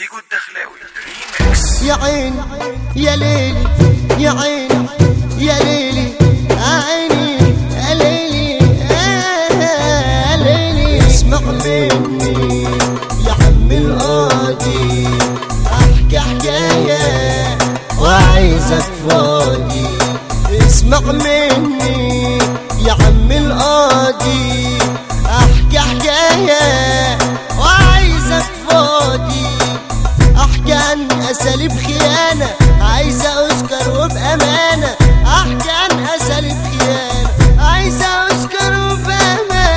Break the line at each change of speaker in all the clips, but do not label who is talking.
فيجو الدخلاوي ريميكس
يا عيني يا ليلي يا عيني يا ليلي عيني يا ليلي يا ليلي اسمع مني يا عم القاضي احكي حكايه وعايزك فاضي اسمع مني يا عم القاضي احكي حكايه وعايزك فاضي احكي عن اساليب خيانه عايزه اوسكار وبامانه احكي عن اساليب خيانه عايزه اوسكار وبامانه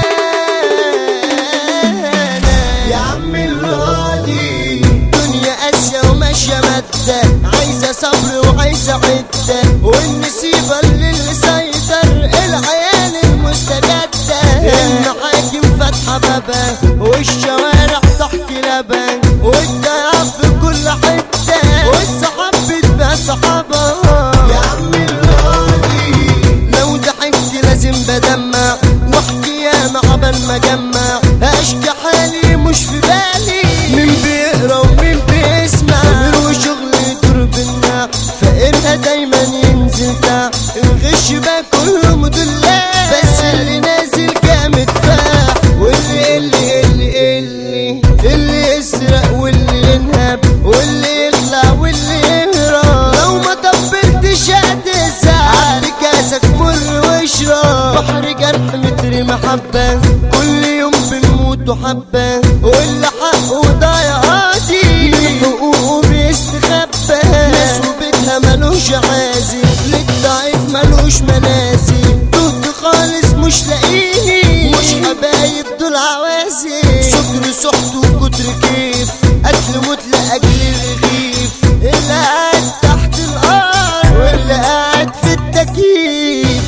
يا عم الهادي دنيا قاسيه وماشيه ماده عايزه صبر وعايزه عده والنسيبه اللي مسيطر العيال المستجده المحاكم فاتحه بابها والشوارع تحكي لبن والدهب في كل حته والصحاب بتبقى صحابها يا عم الهادي لو ضحكت لازم بدمع واحكي يا معبل ما جمع اشكي حالي مش في بالي مين بيقرا ومين بيسمع غير وشغل يدور بالنار فقرها دايما ينزل تحت الغش بقى كله مدلع بس اللي نازل جامد فاح واللي اللي اللي اللي اللي يسرق واللي ينهب واللي يخلع واللي يهرب لو ما طبلتش هتزعل بكاسك مر واشرب بحر جرح متر محبة كل يوم بنموت حبة واللي حقه ضايع قاضي من حقوقه بيستخبى ناس وبيتها ملوش عازي للضعيف ملوش مناسي تهت خالص مش لاقيني مش حبايب دول عوازي سكر سحت وكتر كيف اكل موت لاجل الرغيف اللي قاعد تحت الارض واللي قاعد في التكييف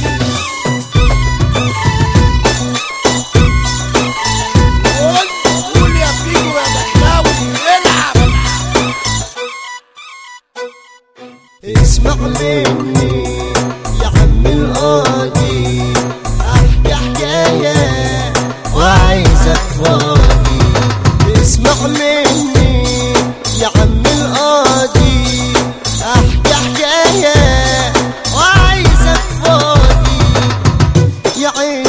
قول قول يا فيجو يا دخلاوي العب
اسمع مني يا عم القاضي احكي حكاية وعايزك فاضي اسمع مني يا عم القاضي احكي حكاية وعايزك فاضي يا عيني